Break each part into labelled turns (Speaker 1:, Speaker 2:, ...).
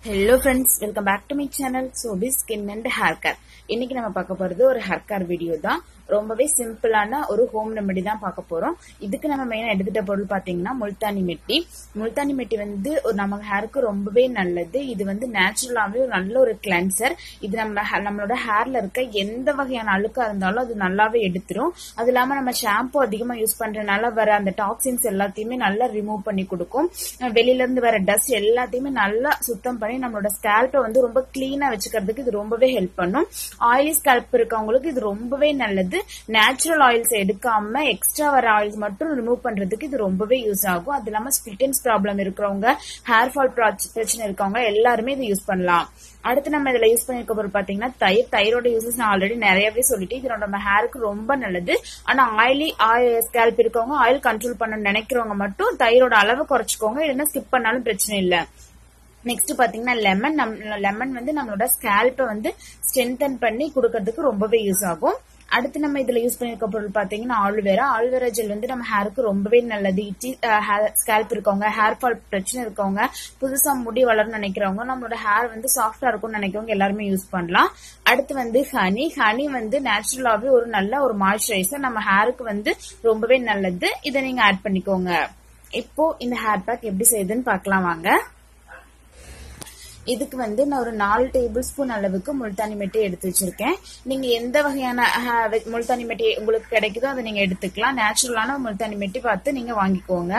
Speaker 1: hello friends welcome back to my channel சோபி skin and hair care இன்னைக்கு நம்ம பார்க்க போறது ஒரு ஹேர் கேர் வீடியோ தான் ரொம்பவே சிம்பிளான ஒரு ஹோம் ரெமெடி தான் பார்க்க போறோம் இதுக்கு நம்ம மெயினா எடுத்துட்ட பொருள் பாத்தீங்கன்னா முல்தானி மெட்டி முல்தானி மெட்டி வந்து ஒரு நம்ம ஹேருக்கு ரொம்பவே நல்லது இது வந்து நேச்சுரலாவே ஒரு நல்ல ஒரு கிளென்சர் இது நம்ம ha- நம்மளோட ஹேர்ல இருக்க எந்த வகையான அழுக்கா இருந்தாலும் அது நல்லாவே எடுத்துரும் அது இல்லாம நம்ம ஷாம்பு அதிகமா யூஸ் பண்றதுனால வர அந்த டாக்ஸின்ஸ் எல்லாத்தையுமே நல்லா ரிமூவ் பண்ணி கொடுக்கும் அஹ் வெளியில இருந்து வர டஸ்ட் எல்லாத்தையுமே நல்லா சுத்தம் பண்ணி நம்மளோட ஸ்கேல்பை வந்து ரொம்ப கிளீனா வச்சுக்கிறதுக்கு இது ரொம்பவே ஹெல்ப் பண்ணும் ஆயிலி ஸ்கேல்ப் இருக்கவங்களுக்கு இது ரொம்பவே நல்லது நேச்சுரல் ஆயில்ஸ் எடுக்காம எக்ஸ்ட்ரா வர ஆயில்ஸ் மட்டும் ரிமூவ் பண்றதுக்கு இது ரொம்பவே யூஸ் ஆகும் அது இல்லாம ஸ்பிளிட்டன்ஸ் ப்ராப்ளம் இருக்கிறவங்க ஹேர் ஃபால் பிரச்சனை இருக்கவங்க எல்லாருமே இது யூஸ் பண்ணலாம் அடுத்து நம்ம இதுல யூஸ் பண்ணிருக்க பொருள் பாத்தீங்கன்னா தயிர் தயிரோட யூசஸ் நான் ஆல்ரெடி நிறையவே சொல்லிட்டு இது நம்ம ஹேருக்கு ரொம்ப நல்லது ஆனா ஆயிலி ஸ்கேல்ப் இருக்கவங்க ஆயில் கண்ட்ரோல் பண்ண நினைக்கிறவங்க மட்டும் தயிரோட அளவு குறைச்சிக்கோங்க இல்லைன்னா ஸ்கிப் பண்ணாலும் பிரச்சனை இல்லை நெக்ஸ்ட் பாத்தீங்கன்னா லெமன் நம் லெமன் வந்து நம்மளோட ஸ்கேல்பை வந்து ஸ்ட்ரென்தன் பண்ணி கொடுக்கறதுக்கு ரொம்பவே யூஸ் ஆகும் அடுத்து நம்ம இதுல யூஸ் பண்ணிருக்க பொருள் பாத்தீங்கன்னா ஆல்வேரா ஆல்வேரா ஜெல் வந்து நம்ம ஹேருக்கு ரொம்பவே நல்லது இச்சி ஸ்கேல்ப் இருக்கவங்க ஹேர் ஃபால் பிரச்சனை இருக்கவங்க புதுசா முடி வளரணும்னு நினைக்கிறவங்க நம்மளோட ஹேர் வந்து சாஃப்டா இருக்கும்னு நினைக்கிறவங்க எல்லாருமே யூஸ் பண்ணலாம் அடுத்து வந்து ஹனி ஹனி வந்து நேச்சுரலாவே ஒரு நல்ல ஒரு மாய்ஸ்சரைசர் நம்ம ஹேருக்கு வந்து ரொம்பவே நல்லது இதை நீங்க ஆட் பண்ணிக்கோங்க இப்போ இந்த ஹேர் பேக் எப்படி செய்யுதுன்னு பார்க்கலாம் வாங்க இதுக்கு வந்து நான் ஒரு நாலு டேபிள் ஸ்பூன் அளவுக்கு முல்தானி மெட்டி எடுத்து வச்சிருக்கேன் நீங்க எந்த வகையான அஹ், வெ- முல்தானி மெட்டி உங்களுக்கு கிடைக்குதோ அதை நீங்க எடுத்துக்கலாம் நேச்சுரலான முல்தானி மெட்டி பார்த்து நீங்க வாங்கிக்கோங்க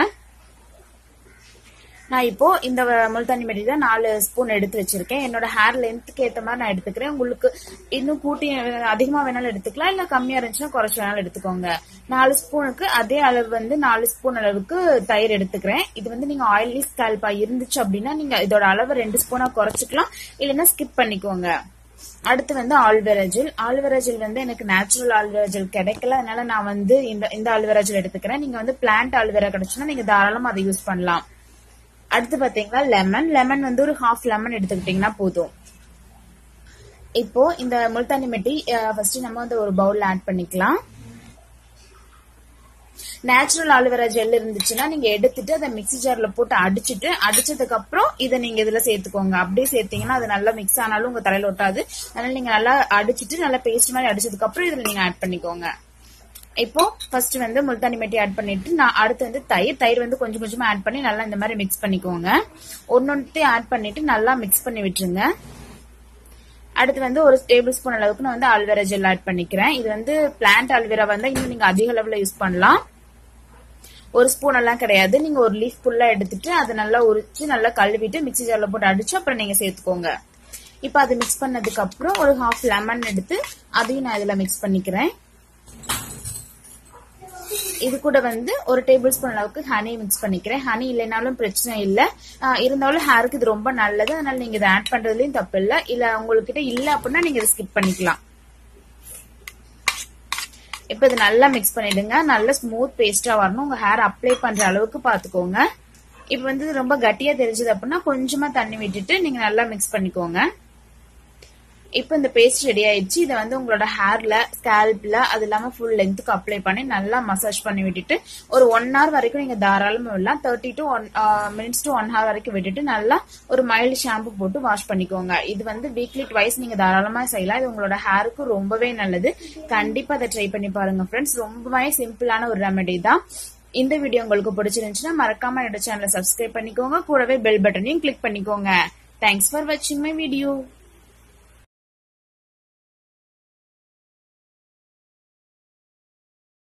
Speaker 1: நான் இப்போ இந்த வ- முல்தானி மெட்டி தான் நாலு ஸ்பூன் எடுத்து வச்சிருக்கேன் என்னோட ஹேர் லென்த்துக்கு ஏத்த மாதிரி நான் எடுத்துக்கிறேன் உங்களுக்கு இன்னும் கூட்டி அஹ், அதிகமா வேணாலும் எடுத்துக்கலாம் இல்ல கம்மியா இருந்துச்சுன்னா குறைச்சு வேணாலும் எடுத்துக்கோங்க நாலு ஸ்பூனுக்கு அதே அளவு வந்து நாலு ஸ்பூன் அளவுக்கு தயிர் எடுத்துக்கிறேன் இது வந்து நீங்க ஆயிலி ஸ்கேல்பா இருந்துச்சு அப்படின்னா நீங்க இதோட அளவு ரெண்டு ஸ்பூனா குறைச்சிக்கலாம் இல்லைன்னா ஸ்கிப் பண்ணிக்கோங்க அடுத்து வந்து ஆல்வேரா ஜெல் ஆல்வேரா ஜெல் வந்து எனக்கு நேச்சுரல் ஆல்வேரா ஜெல் கிடைக்கல அதனால நான் வந்து இந்த இந்த ஆல்வேரா ஜெல் எடுத்துக்கிறேன் நீங்க வந்து பிளான்ட் ஆல்வேரா கிடைச்சுன்னா நீங்க தாராளமா அதை யூஸ் பண்ணலாம் அடுத்து பாத்தீங்கன்னா லெமன் லெமன் வந்து ஒரு ஹாஃப் லெமன் எடுத்துக்கிட்டீங்கன்னா போதும் இப்போ இந்த முல்தானி மெட்டி ஃபர்ஸ்ட் நம்ம வந்து ஒரு பவுல்ல ஆட் பண்ணிக்கலாம் நேச்சுரல் ஆலுவேரா ஜெல் இருந்துச்சுன்னா நீங்க எடுத்துட்டு அதை மிக்ஸி ஜார்ல போட்டு அடிச்சிட்டு அடிச்சதுக்கு அப்புறம் இதை நீங்க இதுல சேர்த்துக்கோங்க அப்படியே சேர்த்தீங்கன்னா அது நல்லா மிக்ஸ் ஆனாலும் உங்க தலையில ஒட்டாது அதனால நீங்க நல்லா அடிச்சிட்டு நல்லா பேஸ்ட் மாதிரி அடிச்சதுக்கு அப்புறம் இதுல நீங்க ஆட் பண்ணிக்கோங்க இப்போ ஃபர்ஸ்ட் வந்து முல்தானி மெட்டி ஆட் பண்ணிட்டு நான் அடுத்து வந்து தயிர் தயிர் வந்து கொஞ்சம் கொஞ்சமா ஆட் பண்ணி நல்லா இந்த மாதிரி மிக்ஸ் பண்ணிக்கோங்க ஒன்னொன்னுத்தையும் ஆட் பண்ணிட்டு நல்லா மிக்ஸ் பண்ணி விட்டுருங்க அடுத்து வந்து ஒரு டேபிள் ஸ்பூன் அளவுக்கு நான் வந்து ஆல்வேரா ஜெல் ஆட் பண்ணிக்கிறேன் இது வந்து பிளான்ட் ஆல்வேரா வந்தா இன்னும் நீங்க அதிக அளவுல யூஸ் பண்ணலாம் ஒரு ஸ்பூன் எல்லாம் கிடையாது நீங்க ஒரு லீஃப் ஃபுல்லா எடுத்துட்டு அதை நல்லா உரிச்சு நல்லா கழுவிட்டு மிக்ஸி ஜார்ல போட்டு அடிச்சு அப்புறம் நீங்க சேர்த்துக்கோங்க இப்போ அது மிக்ஸ் பண்ணதுக்கு அப்புறம் ஒரு ஹாஃப் லெமன் எடுத்து அதையும் நான் இதுல மிக்ஸ் பண்ணிக்கிறேன் இது கூட வந்து ஒரு டேபிள் ஸ்பூன் அளவுக்கு ஹனி மிக்ஸ் பண்ணிக்கிறேன் ஹனி இல்லைனாலும் பிரச்சனை இல்ல ஆஹ் இருந்தாலும் ஹேருக்கு இது ரொம்ப நல்லது அதனால நீங்க இதை ஆட் பண்றதுலயும் தப்பு இல்ல இல்ல உங்ககிட்ட இல்ல அப்படின்னா நீங்க இதை ஸ்கிப் பண்ணிக்கலாம் இப்ப இது நல்லா மிக்ஸ் பண்ணிடுங்க நல்ல ஸ்மூத் பேஸ்டா வரணும் உங்க ஹேர் அப்ளை பண்ற அளவுக்கு பாத்துக்கோங்க இப்ப வந்து இது ரொம்ப கட்டியா தெரிஞ்சது அப்படின்னா கொஞ்சமா தண்ணி விட்டுட்டு நீங்க நல்லா மிக்ஸ் பண்ணிக்கோங்க இப்போ இந்த பேஸ்ட் ரெடி ஆயிடுச்சு இதை வந்து உங்களோட ஹேர்ல ஸ்கேல்ப்ல அது இல்லாம ஃபுல் லென்த்துக்கு அப்ளை பண்ணி நல்லா மசாஜ் பண்ணி விட்டுட்டு ஒரு ஒன் ஹவர் வரைக்கும் நீங்க தாராளமா விடலாம் thirty to one minutes to one hour வரைக்கும் விட்டுட்டு நல்லா ஒரு மைல்டு ஷாம்பு போட்டு வாஷ் பண்ணிக்கோங்க இது வந்து வீக்லி ட்வைஸ் நீங்க தாராளமா செய்யலாம் இது உங்களோட ஹேருக்கு ரொம்பவே நல்லது கண்டிப்பா அதை ட்ரை பண்ணி பாருங்க ஃப்ரெண்ட்ஸ் ரொம்பவே சிம்பிளான ஒரு ரெமெடி தான் இந்த வீடியோ உங்களுக்கு பிடிச்சிருந்துச்சுன்னா மறக்காம என்னோட சேனலை சப்ஸ்கிரைப் பண்ணிக்கோங்க கூடவே பெல் பட்டனையும் கிளிக் பண்ணிக்கோங்க தேங்க்ஸ் ஃபார் வாட்சிங் மை வீடியோ